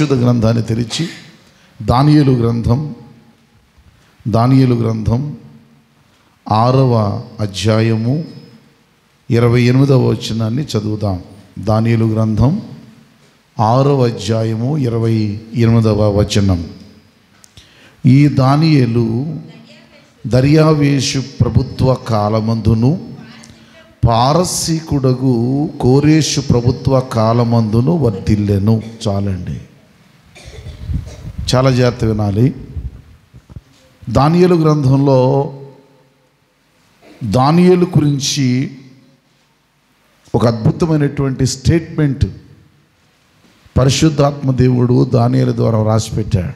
పరిశుద్ధ గ్రంథాన్ని తెరిచి దానియేలు గ్రంథం దానియేలు గ్రంథం ఆరవ అధ్యాయము ఇరవై ఎనిమిదవ వచనాన్ని చదువుదాం దానియేలు గ్రంథం ఆరవ అధ్యాయము ఇరవై ఎనిమిదవ వచనం ఈ దానియేలు దర్యావేషు ప్రభుత్వ కాలమందును పారసీకుడగు కోరేషు ప్రభుత్వ కాలమందును వర్ధిల్లెను చాలండి చాలా జాగ్రత్త వినాలి దానియేలు గ్రంథంలో దానియేలు గురించి ఒక అద్భుతమైనటువంటి స్టేట్మెంట్ పరిశుద్ధాత్మ దేవుడు దానియేలు ద్వారా రాసిపెట్టాడు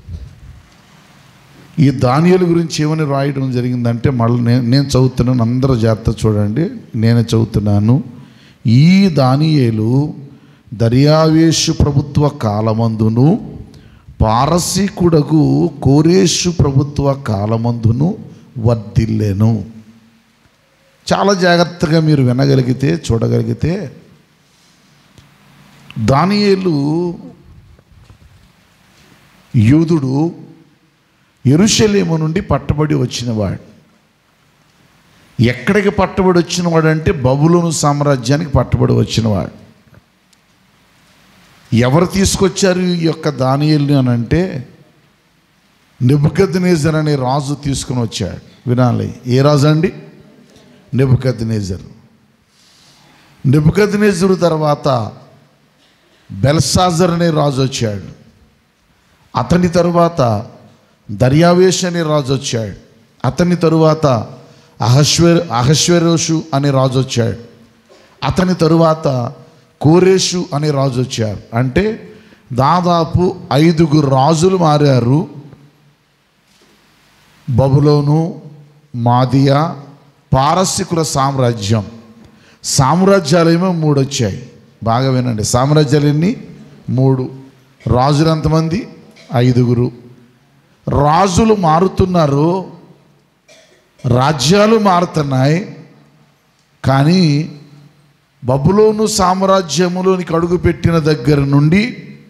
ఈ దానియలు గురించి ఏమని రాయడం జరిగిందంటే మళ్ళీ నేను నేను చదువుతున్నాను అందరూ జాగ్రత్త చూడండి నేనే చదువుతున్నాను ఈ దానియేలు దర్యావేషు ప్రభుత్వ కాలమందును పారసీకుడకు కోరేషు ప్రభుత్వ కాలమందును వర్ధిల్లెను చాలా జాగ్రత్తగా మీరు వినగలిగితే చూడగలిగితే దానియేలు యూదుడు ఎరుషలేము నుండి పట్టబడి వచ్చినవాడు ఎక్కడికి పట్టబడి వచ్చినవాడు అంటే బబులోను సామ్రాజ్యానికి పట్టబడి వచ్చినవాడు ఎవరు తీసుకొచ్చారు ఈ యొక్క దానియల్ని అని అంటే నెబుకద్నేజర్ అనే రాజు తీసుకుని వచ్చాడు వినాలి ఏ రాజు అండి నెబుకద్నేజర్ నెబుకద్నేజరు తర్వాత బెల్సాజర్ అనే రాజు వచ్చాడు అతని తరువాత దర్యావేష్ అనే రాజు వచ్చాడు అతని తరువాత అహశ్వర్ అహశ్వరోషు అనే రాజు వచ్చాడు అతని తరువాత కోరేషు అనే రాజు వచ్చారు అంటే దాదాపు ఐదుగురు రాజులు మారారు బబులోను మాదియా పారసికుల సామ్రాజ్యం సామ్రాజ్యాలేమో మూడు వచ్చాయి బాగా వినండి సామ్రాజ్యాలు ఎన్ని మూడు రాజులు ఎంతమంది ఐదుగురు రాజులు మారుతున్నారు రాజ్యాలు మారుతున్నాయి కానీ బబులోను సామ్రాజ్యములోనికి అడుగుపెట్టిన దగ్గర నుండి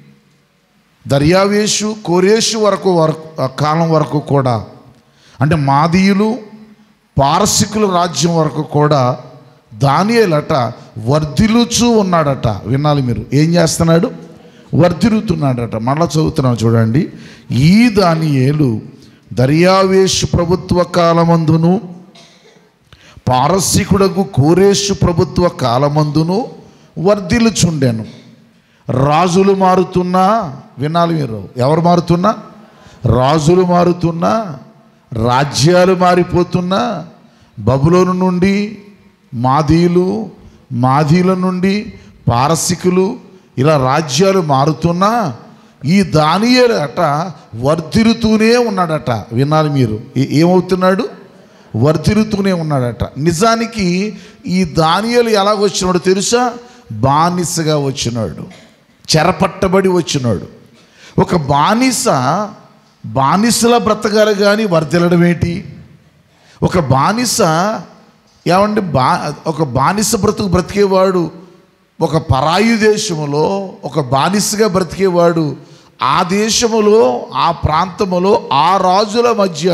దర్యావేషు కోరేషు వరకు వరకు ఆ కాలం వరకు కూడా అంటే మాదీయులు పారసికుల రాజ్యం వరకు కూడా దానియేలట వర్ధిల్లుచూ ఉన్నాడట వినాలి మీరు ఏం చేస్తున్నాడు వర్ధిల్లుతున్నాడట మళ్ళా చదువుతున్నాం చూడండి ఈ దానియేలు దర్యావేషు ప్రభుత్వ కాలమందును పారసీకుడకు కోరేషు ప్రభుత్వ కాలమందును వర్ధిల్లుచుండెను రాజులు మారుతున్నా వినాలి మీరు ఎవరు మారుతున్నా రాజులు మారుతున్నా రాజ్యాలు మారిపోతున్నా బబులోను నుండి మాదీలు మాదీల నుండి పారసికులు ఇలా రాజ్యాలు మారుతున్నా ఈ దానియేలు అట వర్ధిల్లుతూనే ఉన్నాడట వినాలి మీరు ఏ- ఏమవుతున్నాడు వర్ధిల్లుతూనే ఉన్నాడట నిజానికి ఈ దానియేలు ఎలా వచ్చినాడు తెలుసా బానిసగా వచ్చినాడు చెరపట్టబడి వచ్చినాడు ఒక బానిస బానిసలా బ్రతకాలి కానీ వర్ధిల్లడం ఏంటి ఒక బానిస ఏమంటే బా ఒక బానిస బ్రతుకు బ్రతికేవాడు ఒక పరాయి దేశములో ఒక బానిసగా బ్రతికేవాడు ఆ దేశములో ఆ ప్రాంతములో ఆ రాజుల మధ్య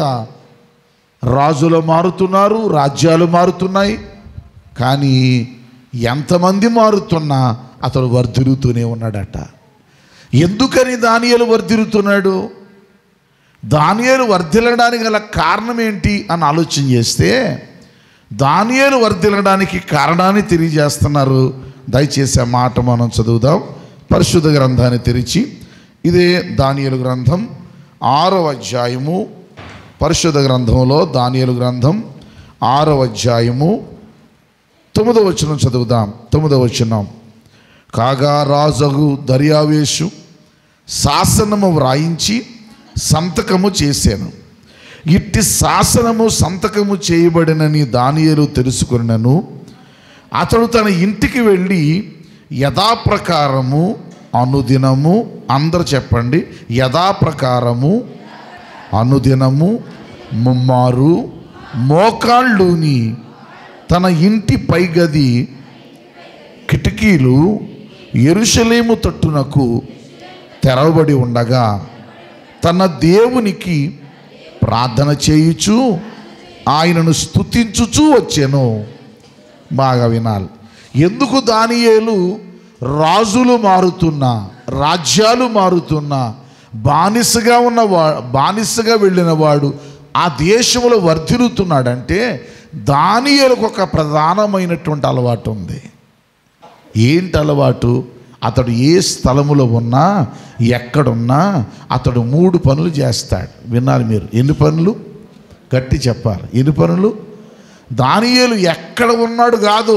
రాజులు మారుతున్నారు రాజ్యాలు మారుతున్నాయి కానీ ఎంతమంది మారుతున్నా అతడు వర్ధిల్లుతూనే ఉన్నాడట ఎందుకని దానియలు వర్ధిల్లుతున్నాడు దానియేలు వర్ధిల్లడానికి గల కారణం ఏంటి అని ఆలోచన చేస్తే దానియేలు వర్ధిల్లడానికి కారణాన్ని తెలియజేస్తున్నారు దయచేసి ఆ మాట మనం చదువుదాం పరిశుద్ధ గ్రంథాన్ని తెరిచి ఇదే దానియేలు గ్రంథం ఆరవ అధ్యాయము పరిశుద్ధ గ్రంథంలో దానియేలు గ్రంథం ఆరవ అధ్యాయము తొమ్మిదవ వచనం చదువుదాం తొమ్మిదవ వచనం కాగా రాజగు దర్యావేషు శాసనము వ్రాయించి సంతకము చేశాను ఇట్టి శాసనము సంతకము చేయబడినని దానియేలు తెలుసుకున్నను అతడు తన ఇంటికి వెళ్ళి యథాప్రకారము అనుదినము అందరు చెప్పండి యథాప్రకారము అనుదినము ముమ్మారు మోకాళ్ళుని తన ఇంటి పైగది కిటికీలు ఎరుషలేము తట్టునకు తెరవబడి ఉండగా తన దేవునికి ప్రార్థన చేయుచు ఆయనను స్తుతించుచూ వచ్చాను బాగా వినాలి ఎందుకు దానియేలు రాజులు మారుతున్నా రాజ్యాలు మారుతున్నా బానిసగా ఉన్నవా బానిసగా వెళ్ళిన వాడు ఆ దేశంలో వర్ధిల్లుతున్నాడంటే దానియేలకు ఒక ప్రధానమైనటువంటి అలవాటు ఉంది ఏంటి అలవాటు అతడు ఏ స్థలములో ఉన్నా ఎక్కడున్నా అతడు మూడు పనులు చేస్తాడు విన్నారు మీరు ఎన్ని పనులు గట్టి చెప్పాలి ఎన్ని పనులు దానియేలు ఎక్కడ ఉన్నాడు కాదు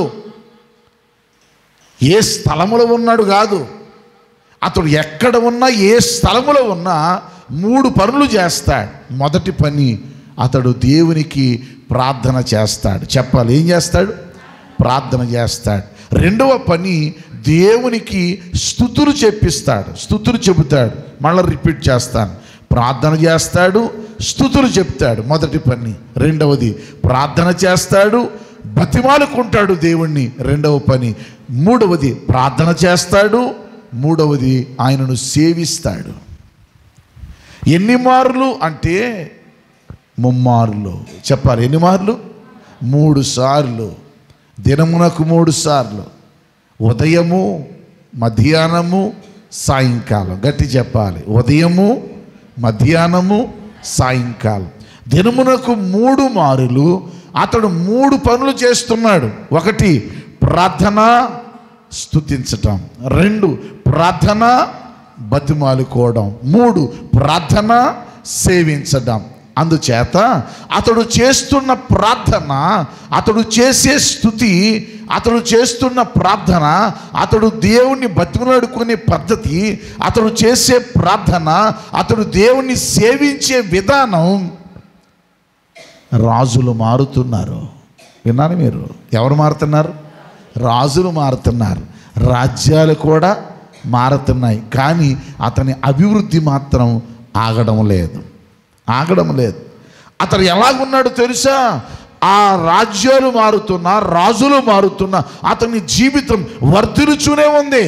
ఏ స్థలములో ఉన్నాడు కాదు అతడు ఎక్కడ ఉన్నా ఏ స్థలములో ఉన్నా మూడు పనులు చేస్తాడు మొదటి పని అతడు దేవునికి ప్రార్థన చేస్తాడు చెప్పాలి ఏం చేస్తాడు ప్రార్థన చేస్తాడు రెండవ పని దేవునికి స్థుతులు చెప్పిస్తాడు స్థుతులు చెబుతాడు మళ్ళీ రిపీట్ చేస్తాను ప్రార్థన చేస్తాడు స్థుతులు చెప్తాడు మొదటి పని రెండవది ప్రార్థన చేస్తాడు బతిమాలుకుంటాడు దేవుణ్ణి రెండవ పని మూడవది ప్రార్థన చేస్తాడు మూడవది ఆయనను సేవిస్తాడు ఎన్ని మార్లు అంటే ముమ్మార్లు చెప్పాలి ఎన్ని మార్లు మూడు సార్లు దినమునకు మూడు సార్లు ఉదయము మధ్యాహ్నము సాయంకాలం గట్టి చెప్పాలి ఉదయము మధ్యాహ్నము సాయంకాలం దినమునకు మూడు మారులు అతడు మూడు పనులు చేస్తున్నాడు ఒకటి ప్రార్థన స్తుతించటం రెండు ప్రార్థన బతిమాలుకోవడం మూడు ప్రార్థన సేవించడం అందుచేత అతడు చేస్తున్న ప్రార్థన అతడు చేసే స్థుతి అతడు చేస్తున్న ప్రార్థన అతడు దేవుణ్ణి బతిమలాడుకునే పద్ధతి అతడు చేసే ప్రార్థన అతడు దేవుణ్ణి సేవించే విధానం రాజులు మారుతున్నారు విన్నాను మీరు ఎవరు మారుతున్నారు రాజులు మారుతున్నారు రాజ్యాలు కూడా మారుతున్నాయి కానీ అతని అభివృద్ధి మాత్రం ఆగడం లేదు ఆగడం లేదు అతను ఎలాగున్నాడు తెలుసా ఆ రాజ్యాలు మారుతున్నా రాజులు మారుతున్నా అతని జీవితం వర్ధిల్చునే ఉంది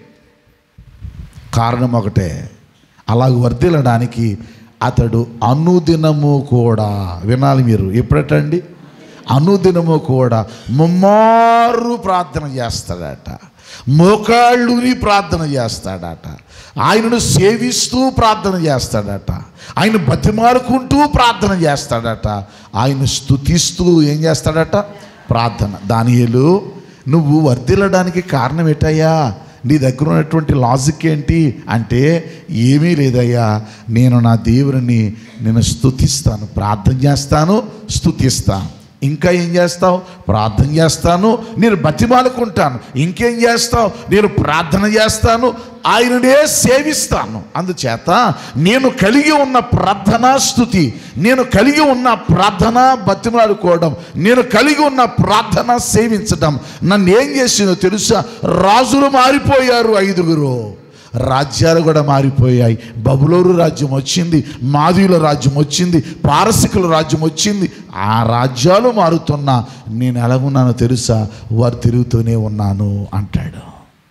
కారణం ఒకటే అలాగ వర్ధిల్లడానికి అతడు అనుదినము కూడా వినాలి మీరు ఎప్పుడటండి అనుదినము కూడా ముమ్మారు ప్రార్థన చేస్తాడట మోకాళ్ళుని ప్రార్థన చేస్తాడట ఆయనను సేవిస్తూ ప్రార్థన చేస్తాడట ఆయన బతిమారుకుంటూ ప్రార్థన చేస్తాడట ఆయన స్తుతిస్తూ ఏం చేస్తాడట ప్రార్థన దానియేలు నువ్వు వర్ధిల్లడానికి కారణం ఏంటయ్యా నీ దగ్గర ఉన్నటువంటి లాజిక్ ఏంటి అంటే ఏమీ లేదయ్యా నేను నా దేవుని నేను స్తుతిస్తాను ప్రార్థన చేస్తాను స్తుతిస్తాను ఇంకా ఏం చేస్తావు ప్రార్థన చేస్తాను నేను బతిమాలుకుంటాను ఇంకేం చేస్తావు నేను ప్రార్థన చేస్తాను ఆయననే సేవిస్తాను అందుచేత నేను కలిగి ఉన్న ప్రార్థనా స్థుతి నేను కలిగి ఉన్న ప్రార్థన బతిమాలుకోవడం నేను కలిగి ఉన్న ప్రార్థన సేవించడం నన్ను ఏం చేసిందో తెలుసా రాజులు మారిపోయారు ఐదుగురు రాజ్యాలు కూడా మారిపోయాయి బబులోరు రాజ్యం వచ్చింది మాదియుల రాజ్యం వచ్చింది పారసికుల రాజ్యం వచ్చింది ఆ రాజ్యాలు మారుతున్నా నేను ఎలాగున్నానో తెలుసా వారు తిరుగుతూనే ఉన్నాను అంటాడు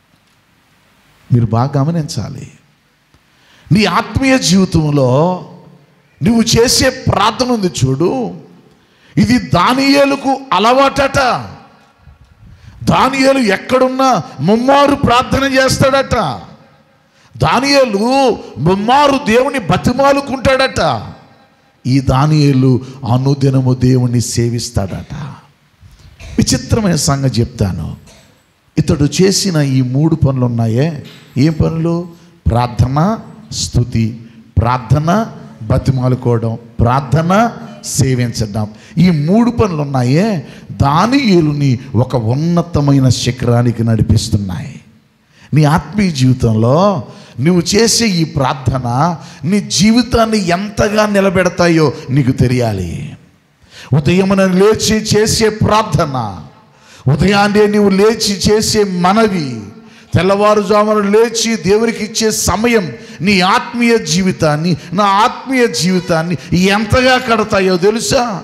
మీరు బాగా గమనించాలి నీ ఆత్మీయ జీవితంలో నువ్వు చేసే ప్రార్థన ఉంది చూడు ఇది దానియేలుకు అలవాటట దానియేలు ఎక్కడున్నా ముమ్మారు ప్రార్థన చేస్తాడట దానియేలు ముమ్మారు దేవుని బతిమాలుకుంటాడట ఈ దానియేలు అనుదినము దేవుణ్ణి సేవిస్తాడట విచిత్రమైన సంగతి చెప్తాను ఇతడు చేసిన ఈ మూడు పనులు ఉన్నాయే ఏం పనులు ప్రార్థన స్థుతి ప్రార్థన బతిమాలుకోవడం ప్రార్థన సేవించడం ఈ మూడు పనులు ఉన్నాయే దానియేలుని ఒక ఉన్నతమైన శిఖరానికి నడిపిస్తున్నాయి నీ ఆత్మీయ జీవితంలో నువ్వు చేసే ఈ ప్రార్థన నీ జీవితాన్ని ఎంతగా నిలబెడతాయో నీకు తెలియాలి ఉదయమున లేచి చేసే ప్రార్థన ఉదయాన్నే నువ్వు లేచి చేసే మనవి తెల్లవారుజామున లేచి దేవునికి ఇచ్చే సమయం నీ ఆత్మీయ జీవితాన్ని నా ఆత్మీయ జీవితాన్ని ఎంతగా కడతాయో తెలుసా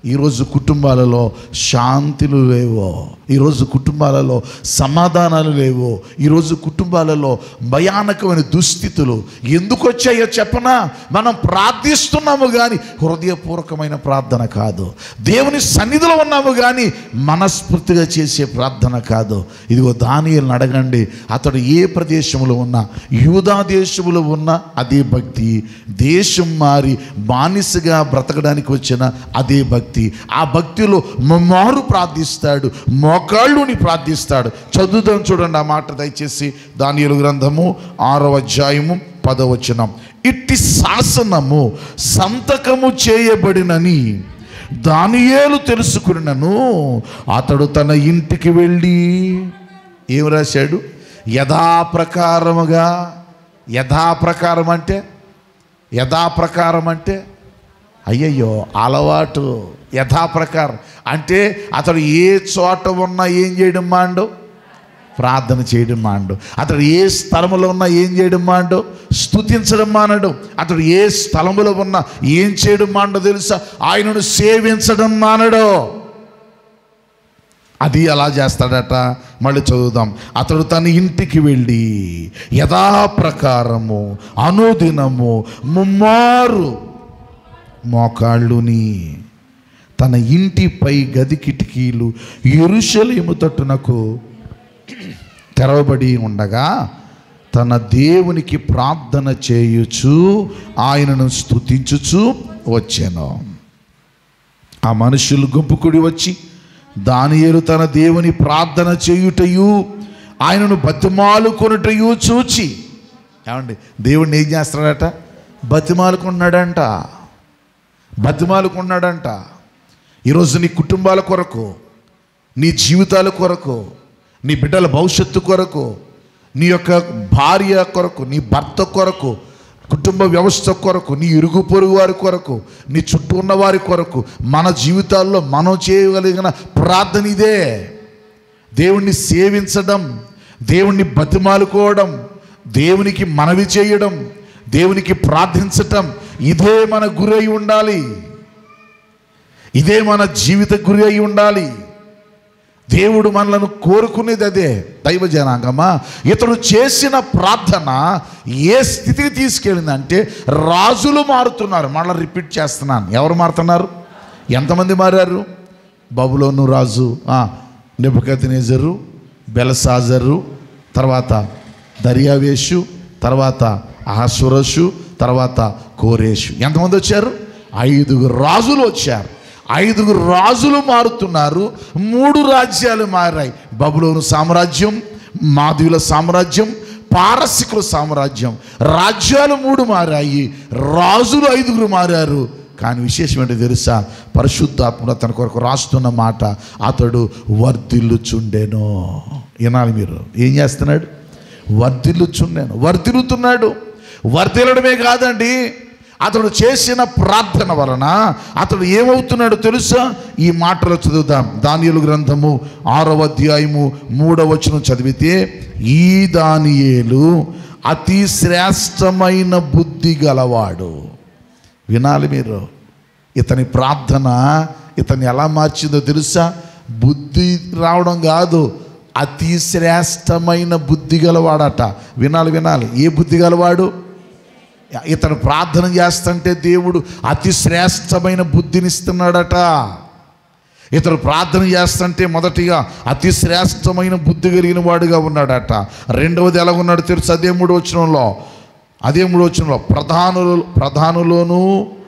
ఈరోజు కుటుంబాలలో శాంతులు లేవో ఈరోజు కుటుంబాలలో సమాధానాలు లేవో ఈరోజు కుటుంబాలలో భయానకమైన దుస్థితులు ఎందుకు వచ్చాయో చెప్పనా మనం ప్రార్థిస్తున్నాము కానీ హృదయపూర్వకమైన ప్రార్థన కాదు దేవుని సన్నిధిలో ఉన్నాము కానీ మనస్ఫూర్తిగా చేసే ప్రార్థన కాదు ఇదిగో దానియలను అడగండి అతడు ఏ ప్రదేశంలో ఉన్నా యూదా దేశంలో ఉన్న అదే భక్తి దేశం మారి బానిసగా బ్రతకడానికి వచ్చిన అదే భక్తి ఆ భక్తిలో మారు ప్రార్థిస్తాడు మోకాళ్ళుని ప్రార్థిస్తాడు చదువుదాం చూడండి ఆ మాట దయచేసి దానియలు గ్రంథము ఆరవ అధ్యాయము పదవచనం ఇట్టి శాసనము సంతకము చేయబడినని దానియేలు తెలుసుకున్నను అతడు తన ఇంటికి వెళ్ళి ఏం రాశాడు యథాప్రకారముగా యథాప్రకారం అంటే యథాప్రకారం అంటే అయ్యయ్యో అలవాటు యథాప్రకారం అంటే అతడు ఏ చోట ఉన్నా ఏం చేయడం మాండు ప్రార్థన చేయడం మాండు అతడు ఏ స్థలములో ఉన్నా ఏం చేయడం మాండు స్తుతించడం మానడు అతడు ఏ స్థలములో ఉన్నా ఏం చేయడం మాండో తెలుసా ఆయనను సేవించడం మానడు అది ఎలా చేస్తాడట మళ్ళీ చదువుదాం అతడు తన ఇంటికి వెళ్ళి యథాప్రకారము అనుదినము ముమ్మారు మోకాళ్ళుని తన ఇంటిపై గది కిటికీలు ఎరుషలేము తట్టునకు తెరవబడి ఉండగా తన దేవునికి ప్రార్థన చేయుచు ఆయనను స్తుతించుచు వచ్చాను ఆ మనుషులు గుంపుకుడి వచ్చి దానియేలు తన దేవుని ప్రార్థన చేయుటయు ఆయనను బతిమాలుకొనుటయు చూచి ఏమండి దేవుడిని ఏం చేస్తాడట బతిమాలుకున్నాడంట బతిమాలుకున్నాడంట ఈరోజు నీ కుటుంబాల కొరకు నీ జీవితాల కొరకు నీ బిడ్డల భవిష్యత్తు కొరకు నీ యొక్క భార్య కొరకు నీ భర్త కొరకు కుటుంబ వ్యవస్థ కొరకు నీ ఇరుగు పొరుగు వారి కొరకు నీ చుట్టూ ఉన్న వారి కొరకు మన జీవితాల్లో మనం చేయగలిగిన ప్రార్థన ఇదే దేవుణ్ణి సేవించడం దేవుణ్ణి బతిమాలుకోవడం దేవునికి మనవి చేయడం దేవునికి ప్రార్థించటం ఇదే మన గురి అయి ఉండాలి ఇదే మన జీవిత గురి అయి ఉండాలి దేవుడు మనలను కోరుకునేది అదే దైవ జనాంగమా ఇతడు చేసిన ప్రార్థన ఏ స్థితికి తీసుకెళ్ళిందంటే రాజులు మారుతున్నారు మళ్ళీ రిపీట్ చేస్తున్నాను ఎవరు మారుతున్నారు ఎంతమంది మారారు బబులోను రాజు నెబుకతినేజరు బెలసాజరు తర్వాత దర్యావేషు తర్వాత అహస్వరసు తర్వాత కోరేషు ఎంతమంది వచ్చారు ఐదుగురు రాజులు వచ్చారు ఐదుగురు రాజులు మారుతున్నారు మూడు రాజ్యాలు మారాయి బబులోను సామ్రాజ్యం మాధవుల సామ్రాజ్యం పారసికుల సామ్రాజ్యం రాజ్యాలు మూడు మారాయి రాజులు ఐదుగురు మారారు కానీ విశేషం ఏంటో తెలుసా పరిశుద్ధాత్మ తన కొరకు రాస్తున్న మాట అతడు వర్ధిల్లుచుండెను వినాలి మీరు ఏం చేస్తున్నాడు వర్ధిల్లుచుండాను వర్ధిల్లుతున్నాడు వర్ధిల్లడమే కాదండి అతడు చేసిన ప్రార్థన వలన అతడు ఏమవుతున్నాడో తెలుసా ఈ మాటలు చదువుదాం దానియలు గ్రంథము ఆరవ అధ్యాయము మూడవ వచనం చదివితే ఈ దానియేలు అతి శ్రేష్టమైన బుద్ధి గలవాడు వినాలి మీరు ఇతని ప్రార్థన ఇతన్ని ఎలా మార్చిందో తెలుసా బుద్ధి రావడం కాదు అతి శ్రేష్టమైన బుద్ధి గలవాడట వినాలి వినాలి ఏ బుద్ధి గలవాడు ఇతను ప్రార్థన చేస్తుంటే దేవుడు అతి శ్రేష్టమైన బుద్ధినిస్తున్నాడట ఇతడు ప్రార్థన చేస్తుంటే మొదటిగా అతి శ్రేష్టమైన బుద్ధి కలిగిన వాడుగా ఉన్నాడట రెండవది ఎలా ఉన్నాడు తెలుసు అదే మూడు వచనంలో అదే మూడు వచనంలో ప్రధానులు ప్రధానులోను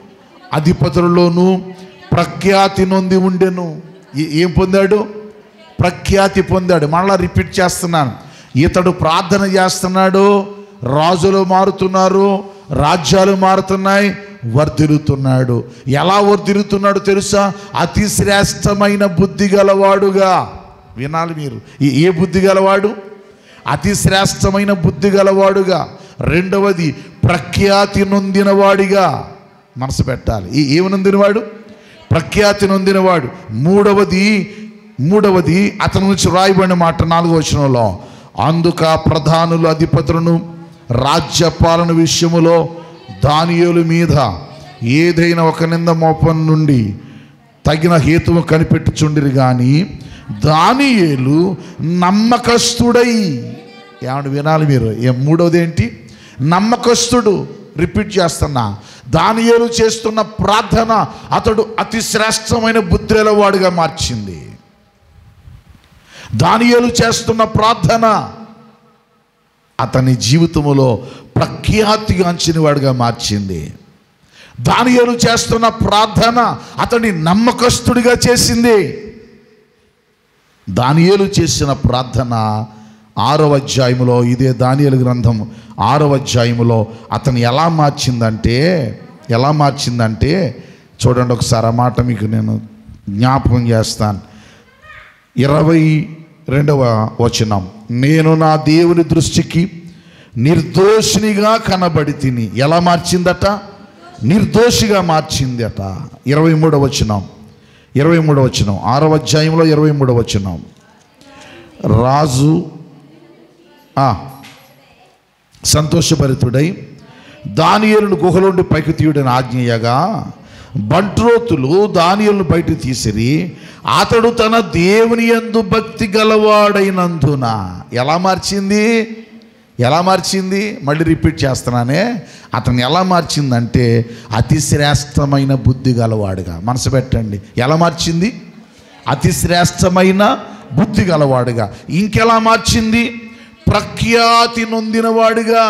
అధిపతులలోను ప్రఖ్యాతి నొంది ఉండెను ఏ- ఏం పొందాడు ప్రఖ్యాతి పొందాడు మళ్ళా రిపీట్ చేస్తున్నాను ఇతడు ప్రార్థన చేస్తున్నాడు రాజులు మారుతున్నారు రాజ్యాలు మారుతున్నాయి వర్ధిల్లుతున్నాడు ఎలా వర్ధిల్లుతున్నాడు తెలుసా అతి శ్రేష్టమైన బుద్ధి గలవాడుగా వినాలి మీరు ఈ- ఏ బుద్ధి గలవాడు అతి శ్రేష్టమైన బుద్ధి గలవాడుగా రెండవది ప్రఖ్యాతి నొందినవాడిగా మనసు పెట్టాలి ఈ ఏమి నొందినవాడు ప్రఖ్యాతి నొందినవాడు మూడవది మూడవది అతని నుంచి రాయబడిన మాట నాలుగో వచనంలో అందుక ప్రధానులు అధిపతులను రాజ్యపాలన విషయములో దానియేలు మీద ఏదైనా ఒక నింద మోపం నుండి తగిన హేతువు కనిపెట్టుచుండిరి కానీ దానియేలు నమ్మకస్తుడై ఏమంటే వినాలి మీరు ఏ మూడవది ఏంటి నమ్మకస్తుడు రిపీట్ చేస్తున్నా దానియేలు చేస్తున్న ప్రార్థన అతడు అతి శ్రేష్టమైన బుద్ధిల వాడుగా మార్చింది దానియేలు చేస్తున్న ప్రార్థన అతని జీవితములో ప్రఖ్యాతిగాంచిన వాడుగా మార్చింది దానియేలు చేస్తున్న ప్రార్థన అతని నమ్మకస్తుడిగా చేసింది దానియేలు చేసిన ప్రార్థన ఆరవ అధ్యాయములో ఇదే దానియేలు గ్రంథం ఆరవ అధ్యాయములో అతను ఎలా మార్చిందంటే ఎలా మార్చిందంటే చూడండి ఒకసారి ఆ మాట మీకు నేను జ్ఞాపకం చేస్తాను ఇరవై రెండవ వచనం నేను నా దేవుని దృష్టికి నిర్దోషినిగా కనబడి తిని ఎలా మార్చిందట నిర్దోషిగా మార్చిందట ఇరవై మూడవ వచనం ఇరవై మూడవ వచనం ఆరవ అధ్యాయంలో ఇరవై మూడవ వచనం రాజు ఆ, సంతోషభరితుడై దానియేలును గుహలోండి పైకి తీయుడని ఆజ్ఞయగా బంట్రోతులు దానియేలును బయట తీసిరి అతడు తన దేవుని యందు భక్తి గలవాడైనందున ఎలా మార్చింది ఎలా మార్చింది మళ్ళీ రిపీట్ చేస్తున్నానే అతను ఎలా మార్చిందంటే అతి శ్రేష్టమైన బుద్ధి గలవాడుగా మనసు పెట్టండి ఎలా మార్చింది అతి శ్రేష్టమైన బుద్ధి గలవాడుగా ఇంకెలా మార్చింది ప్రఖ్యాతి నొందినవాడుగా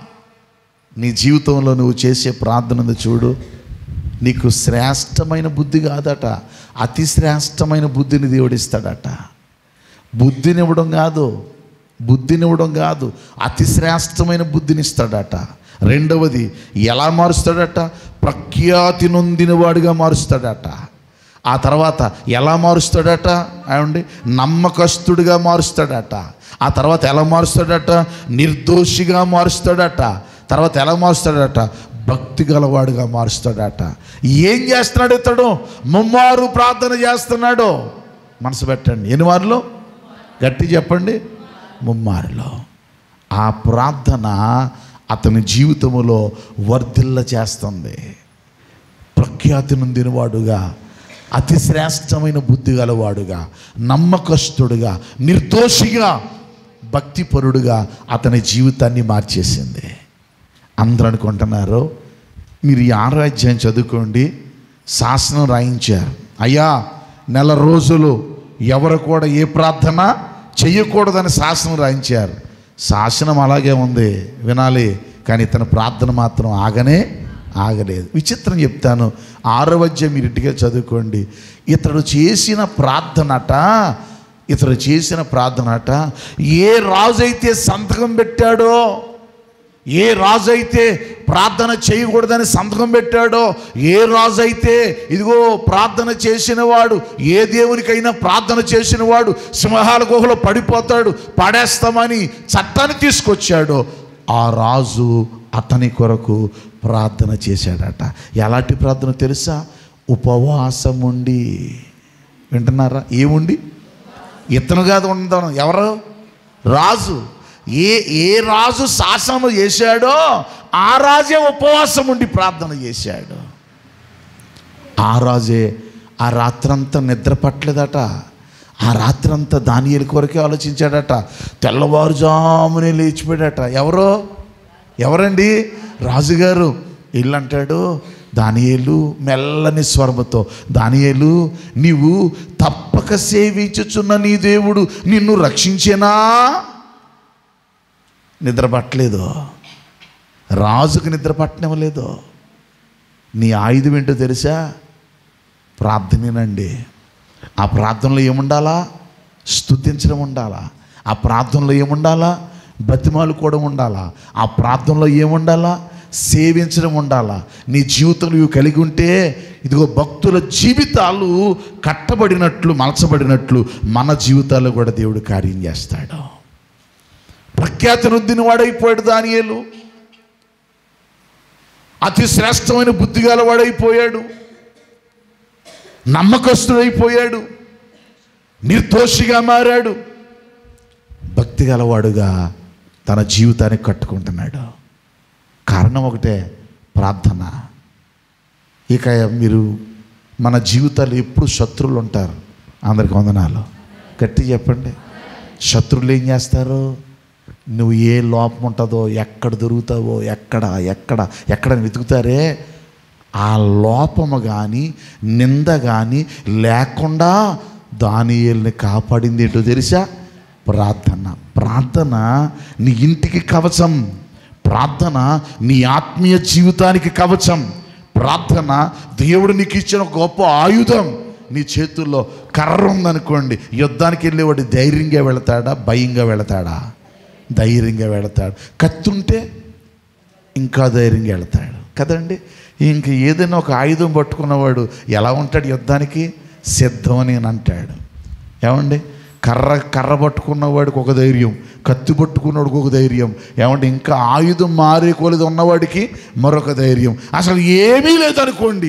నీ జీవితంలో నువ్వు చేసే ప్రార్థన ఉంది చూడు నీకు శ్రేష్టమైన బుద్ధి కాదట అతి శ్రేష్టమైన బుద్ధిని దేవుడిస్తాడట బుద్ధినివ్వడం కాదు బుద్ధినివ్వడం కాదు అతి శ్రేష్టమైన బుద్ధిని ఇస్తాడట రెండవది ఎలా మారుస్తాడట ప్రఖ్యాతి నొందిన వాడిగా మారుస్తాడట ఆ తర్వాత ఎలా మారుస్తాడట ఏమండి నమ్మకస్తుడిగా మారుస్తాడట ఆ తర్వాత ఎలా మారుస్తాడట నిర్దోషిగా మారుస్తాడట తర్వాత ఎలా మారుస్తాడట భక్తి గలవాడుగా మారుస్తాడట ఏం చేస్తున్నాడు ఇతడు ముమ్మారు ప్రార్థన చేస్తున్నాడు మనసు పెట్టండి ఎన్ని వారిలో గట్టి చెప్పండి ముమ్మారిలో ఆ ప్రార్థన అతని జీవితములో వర్ధిల్ల చేస్తుంది ప్రఖ్యాతి నొందినవాడుగా అతి శ్రేష్టమైన బుద్ధి గలవాడుగా నమ్మకస్తుడుగా నిర్దోషిగా భక్తిపరుడుగా అతని జీవితాన్ని మార్చేసింది అందరూ అనుకుంటున్నారు మీరు ఈ ఆరో అధ్యాయం చదువుకోండి శాసనం రాయించారు అయ్యా నెల రోజులు ఎవరు కూడా ఏ ప్రార్థన చెయ్యకూడదని శాసనం రాయించారు శాసనం అలాగే ఉంది వినాలి కానీ ఇతని ప్రార్థన మాత్రం ఆగనే ఆగలేదు విచిత్రం చెప్తాను ఆరో అధ్యాయం మీరు ఇంటికే చదువుకోండి ఇతడు చేసిన ప్రార్థనట ఇతడు చేసిన ప్రార్థనట ఏ రాజు అయితే సంతకం పెట్టాడో ఏ రాజు అయితే ప్రార్థన చేయకూడదని సంతకం పెట్టాడో ఏ రాజు అయితే ఇదిగో ప్రార్థన చేసిన వాడు ఏ దేవునికైనా ప్రార్థన చేసిన వాడు సింహాల గుహలో పడిపోతాడు పడేస్తామని చట్టాన్ని తీసుకొచ్చాడో ఆ రాజు అతని కొరకు ప్రార్థన చేశాడట ఎలాంటి ప్రార్థన తెలుసా ఉపవాసం ఉండి వింటున్నారా ఏముండి ఇతను కాదు ఉండడం ఎవరు రాజు ఏ ఏ రాజు శాసనం చేశాడో ఆ రాజే ఉపవాసం ఉండి ప్రార్థన చేశాడు ఆ రాజే ఆ రాత్రంతా నిద్ర పట్టలేదట ఆ రాత్రంతా దానియలు కొరకే ఆలోచించాడట తెల్లవారుజామునే లేచిపోయాడట ఎవరో ఎవరండి రాజుగారు ఇల్లు అంటాడు దానియేలు మెల్లని స్వరముతో దానియేలు నీవు తప్పక సేవించుచున్న నీ దేవుడు నిన్ను రక్షించేనా నిద్ర పట్టలేదు రాజుకు నిద్ర పట్టనివ్వలేదు నీ ఆయుధం ఏంటో తెలుసా ప్రార్థనేనండి ఆ ప్రార్థనలో ఏముండాలా స్తుతించడం ఉండాలా ఆ ప్రార్థనలో ఏముండాలా బతిమాలు కూడా ఉండాలా ఆ ప్రార్థనలో ఏముండాలా సేవించడం ఉండాలా నీ జీవితంలో ఇవి కలిగి ఉంటే ఇదిగో భక్తుల జీవితాలు కట్టబడినట్లు మలచబడినట్లు మన జీవితాల్లో కూడా దేవుడు కార్యం చేస్తాడు ప్రఖ్యాతి నొద్దిన వాడైపోయాడు దానియేలు అతి శ్రేష్టమైన బుద్ధిగల వాడైపోయాడు నమ్మకస్తుడైపోయాడు నిర్దోషిగా మారాడు భక్తి గలవాడుగా తన జీవితాన్ని కట్టుకుంటున్నాడు కారణం ఒకటే ప్రార్థన ఇక మీరు మన జీవితాలు ఎప్పుడు శత్రువులు ఉంటారు అందరికి వందనాలు గట్టి చెప్పండి శత్రువులు ఏం చేస్తారు నువ్వు ఏ లోపం ఉంటుందో ఎక్కడ దొరుకుతావో ఎక్కడ ఎక్కడ ఎక్కడ వెతుకుతారే ఆ లోపము కానీ నింద కానీ లేకుండా దానియేల్ని కాపాడింది ఏంటో తెలుసా ప్రార్థన ప్రార్థన నీ ఇంటికి కవచం ప్రార్థన నీ ఆత్మీయ జీవితానికి కవచం ప్రార్థన దేవుడు నీకు ఇచ్చిన గొప్ప ఆయుధం నీ చేతుల్లో కర్ర ఉందనుకోండి యుద్ధానికి వెళ్ళేవాడు ధైర్యంగా వెళతాడా భయంగా వెళతాడా ధైర్యంగా వెళతాడు కత్తుంటే ఇంకా ధైర్యంగా వెళతాడు కదండి ఇంక ఏదైనా ఒక ఆయుధం పట్టుకున్నవాడు ఎలా ఉంటాడు యుద్ధానికి సిద్ధం అని అంటాడు ఏమండి కర్ర కర్ర పట్టుకున్నవాడికి ఒక ధైర్యం కత్తి పట్టుకున్నవాడికి ఒక ధైర్యం ఏమంటే ఇంకా ఆయుధం మారే కొలది ఉన్నవాడికి మరొక ధైర్యం అసలు ఏమీ లేదనుకోండి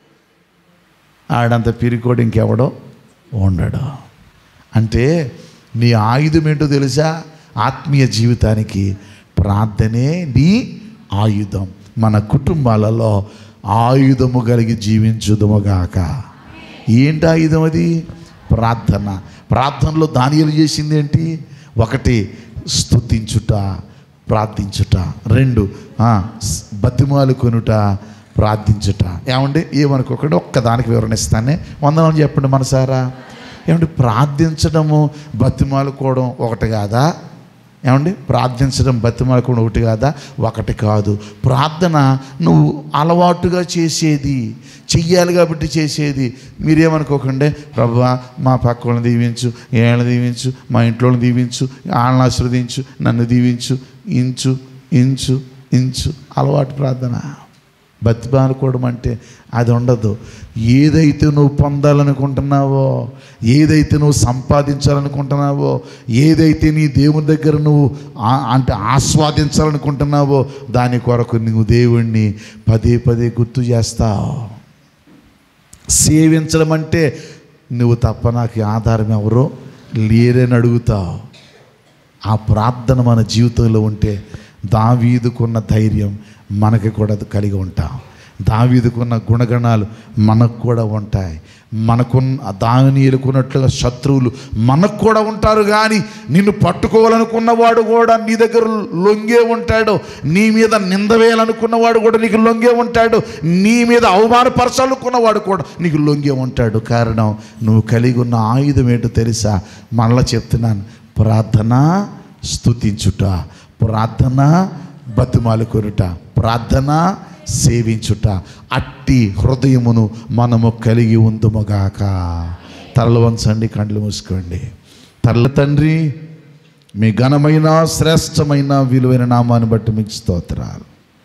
ఆడంత పిరికోడు ఇంకెవడో ఉండడు అంటే నీ ఆయుధం ఏంటో తెలుసా ఆత్మీయ జీవితానికి ప్రార్థనే నీ ఆయుధం మన కుటుంబాలలో ఆయుధము కలిగి జీవించుదుముగాక ఏంటి ఆయుధం అది ప్రార్థన ప్రార్థనలో దానియలు చేసింది ఏంటి ఒకటి స్తుతించుట ప్రార్థించుట రెండు ఆ, స్- బతిమాలు కొనుట ప్రార్థించుట ఏమండి ఏమనుకోకుండా ఒక్కదానికి వివరణ ఇస్తానే వందనం చెప్పండి మనసారా ఏమండి ప్రార్థించడము బతిమాలుకోవడం ఒకటి కాదా ఏమండి ప్రార్థించడం బతిమాలుకోవడం ఒకటి కాదా ఒకటి కాదు ప్రార్థన నువ్వు అలవాటుగా చేసేది చెయ్యాలి కాబట్టి చేసేది మీరేమనుకోకండి ప్రభా మా పక్క వాళ్ళని దీవించు ఏళ్ళని దీవించు మా ఇంట్లో దీవించు వాళ్ళని ఆశీర్వదించు నన్ను దీవించు ఇంచు ఇంచు ఇంచు అలవాటు ప్రార్థన బతిమాలుకోవడం అంటే అది ఉండదు ఏదైతే నువ్వు పొందాలనుకుంటున్నావో ఏదైతే నువ్వు సంపాదించాలనుకుంటున్నావో ఏదైతే నీ దేవుని దగ్గర నువ్వు ఆ- అంటే ఆస్వాదించాలనుకుంటున్నావో దాని కొరకు నువ్వు దేవుణ్ణి పదే పదే గుర్తు చేస్తావు సేవించడం అంటే నువ్వు తప్ప నాకు ఈ ఆధారం ఎవరో లేరని అడుగుతావు ఆ ప్రార్థన మన జీవితంలో ఉంటే దావీదుకున్న ధైర్యం మనకి కూడా కలిగి ఉంటాం దావీదుకున్న గుణగణాలు మనకు కూడా ఉంటాయి మనకున్న దానియులకున్నట్లుగా శత్రువులు మనకు కూడా ఉంటారు కానీ నిన్ను పట్టుకోవాలనుకున్నవాడు కూడా నీ దగ్గర లొంగే ఉంటాడు నీ మీద నింద వేయాలనుకున్నవాడు కూడా నీకు లొంగే ఉంటాడు నీ మీద అవమానపరచాలనుకున్నవాడు కూడా నీకు లొంగే ఉంటాడు కారణం నువ్వు కలిగి ఉన్న ఆయుధం ఏంటో తెలుసా మళ్ళా చెప్తున్నాను ప్రార్థన స్తుతించుట ప్రార్థన బతిమాలుకొనుట ప్రార్థన సేవించుట అట్టి హృదయమును మనము కలిగి ఉందుముగాక తరలు వంచండి కండ్లు మూసుకోండి తరల తండ్రి మీ ఘనమైన శ్రేష్టమైన విలువైన నామాన్ని బట్టి మీకు స్తోత్రాలు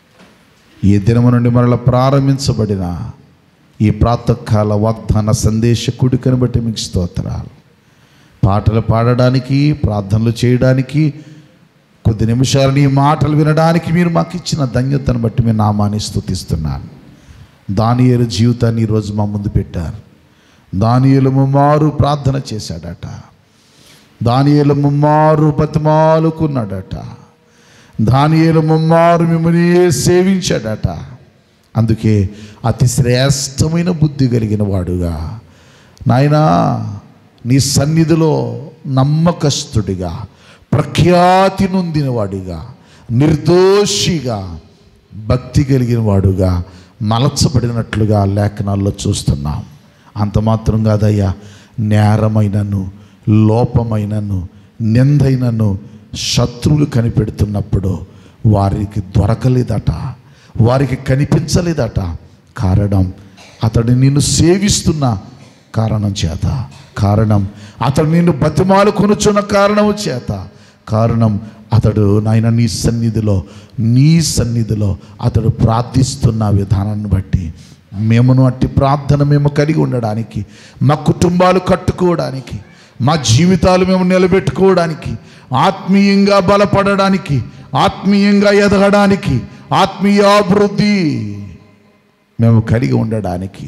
ఈ దినము నుండి మరల ప్రారంభించబడిన ఈ ప్రాతకాల వాగ్దాన సందేశ కుడికను బట్టి మీకు స్తోత్రాలు పాటలు పాడడానికి ప్రార్థనలు చేయడానికి కొద్ది నిమిషాలు నీ మాటలు వినడానికి మీరు మాకు ఇచ్చిన ధన్యతను బట్టి మీ నామాన్ని స్తుతిస్తున్నాను దానియేలు జీవితాన్ని ఈరోజు మా ముందు పెట్టారు దానియేలు ముమ్మారు ప్రార్థన చేశాడట దానియేలు ముమ్మారు బతిమాలుకున్నాడట దానియేలు ముమ్మారు మిమ్మల్ని సేవించాడట అందుకే అతి శ్రేష్టమైన బుద్ధి కలిగిన వాడుగా నాయనా నీ సన్నిధిలో నమ్మకస్తుడిగా ప్రఖ్యాతి నొందినవాడిగా నిర్దోషిగా భక్తి కలిగిన వాడుగా మలచబడినట్లుగా లేఖనాల్లో చూస్తున్నాం అంత మాత్రం కాదయ్యా నేరమైనను లోపమైనను నిందైనను శత్రువులు కనిపెడుతున్నప్పుడు వారికి దొరకలేదట వారికి కనిపించలేదట కారణం అతడు నిన్ను సేవిస్తున్న కారణం చేత కారణం అతడు నిన్ను బతిమాలు కొనుచున్న కారణము చేత కారణం అతడు నాయన నీ సన్నిధిలో నీ సన్నిధిలో అతడు ప్రార్థిస్తున్న విధానాన్ని బట్టి మేమును అట్టి ప్రార్థన మేము కలిగి ఉండడానికి మా కుటుంబాలు కట్టుకోవడానికి మా జీవితాలు మేము నిలబెట్టుకోవడానికి ఆత్మీయంగా బలపడడానికి ఆత్మీయంగా ఎదగడానికి ఆత్మీయ అభివృద్ధి మేము కలిగి ఉండడానికి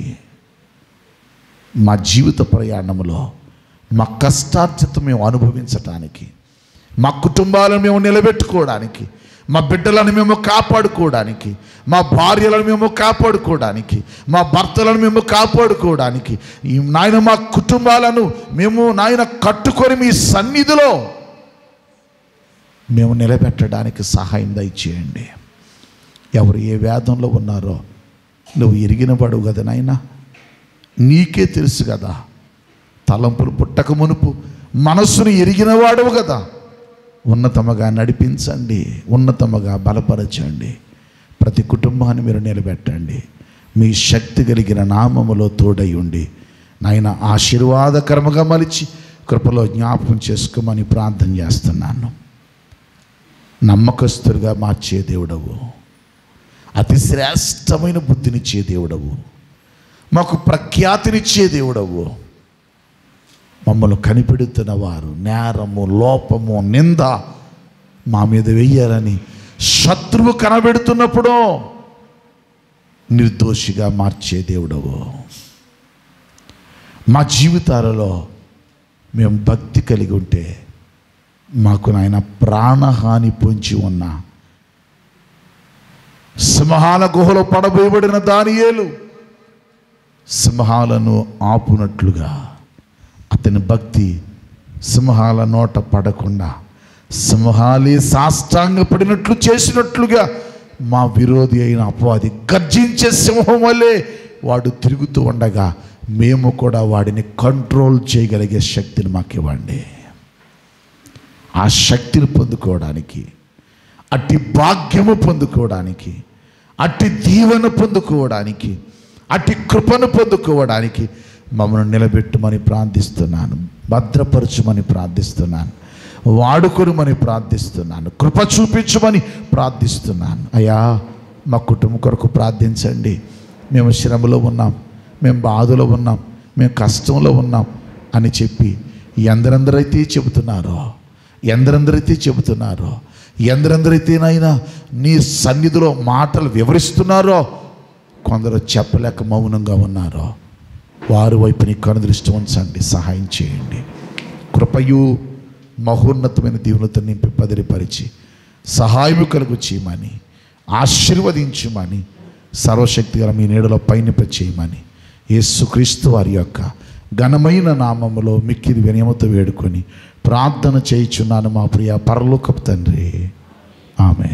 మా జీవిత ప్రయాణంలో మా కష్టార్జితం మేము అనుభవించటానికి మా కుటుంబాలను మేము నిలబెట్టుకోవడానికి మా బిడ్డలను మేము కాపాడుకోవడానికి మా భార్యలను మేము కాపాడుకోవడానికి మా భర్తలను మేము కాపాడుకోవడానికి ఈ నాయన మా కుటుంబాలను మేము నాయన కట్టుకొని మీ సన్నిధిలో మేము నిలబెట్టడానికి సహాయం దయచేయండి ఎవరు ఏ వేదంలో ఉన్నారో నువ్వు ఎరిగిన పడవు కదా నాయనా నీకే తెలుసు కదా తలంపులు పుట్టక మునుపు మనస్సును ఎరిగిన వాడవు కదా ఉన్నతముగా నడిపించండి ఉన్నతముగా బలపరచండి ప్రతి కుటుంబాన్ని మీరు నిలబెట్టండి మీ శక్తి కలిగిన నామములో తోడై ఉండి నాయన ఆశీర్వాదకరముగా మలిచి కృపలో జ్ఞాపకం చేసుకోమని ప్రార్థన చేస్తున్నాను నమ్మకస్తుడిగా మార్చే దేవుడవు అతి శ్రేష్టమైన బుద్ధినిచ్చే దేవుడవు మాకు ప్రఖ్యాతినిచ్చే దేవుడవు మమ్మల్ని కనిపెడుతున్న వారు నేరము లోపము నింద మా మీద వెయ్యాలని శత్రువు కనబెడుతున్నప్పుడు నిర్దోషిగా మార్చే దేవుడవు మా జీవితాలలో మేము భక్తి కలిగి ఉంటే మాకు నాయన ప్రాణహాని పొంచి ఉన్న సింహాల గుహలో పడబోయబడిన దానియేలు సింహాలను ఆపునట్లుగా అతని భక్తి సింహాల నోట పడకుండా సింహాలే సాష్టాంగపడినట్లు చేసినట్లుగా మా విరోధి అయిన అపవాది గర్జించే సింహం వల్లే వాడు తిరుగుతూ ఉండగా మేము కూడా వాడిని కంట్రోల్ చేయగలిగే శక్తిని మాకు ఇవ్వండి ఆ శక్తిని పొందుకోవడానికి అట్టి భాగ్యము పొందుకోవడానికి అట్టి దీవెన పొందుకోవడానికి అట్టి కృపను పొందుకోవడానికి మమ్మల్ని నిలబెట్టమని ప్రార్థిస్తున్నాను భద్రపరచుమని ప్రార్థిస్తున్నాను వాడుకొనుమని ప్రార్థిస్తున్నాను కృప చూపించమని ప్రార్థిస్తున్నాను అయ్యా మా కుటుంబం కొరకు ప్రార్థించండి మేము శ్రమలో ఉన్నాం మేము బాధలో ఉన్నాం మేము కష్టంలో ఉన్నాం అని చెప్పి ఎందరందరైతే చెబుతున్నారో ఎందరందరైతే చెబుతున్నారో ఎందరందరైతేనైనా నీ సన్నిధిలో మాటలు వివరిస్తున్నారో కొందరు చెప్పలేక మౌనంగా ఉన్నారో వారి వైపు నీ కనుదృష్టి ఉంచండి సహాయం చేయండి కృపయు మహోన్నతమైన దీవులతో నింపి పదిరిపరిచి సహాయము కలుగు చేయమని ఆశీర్వదించమని సర్వశక్తి గల మీ నీడలో పైన చేయమని యేసుక్రీస్తు వారి యొక్క ఘనమైన నామములో మిక్కిది వినయమతో వేడుకొని ప్రార్థన చేయుచున్నాను మా ప్రియ పరలోకపు తండ్రి ఆమె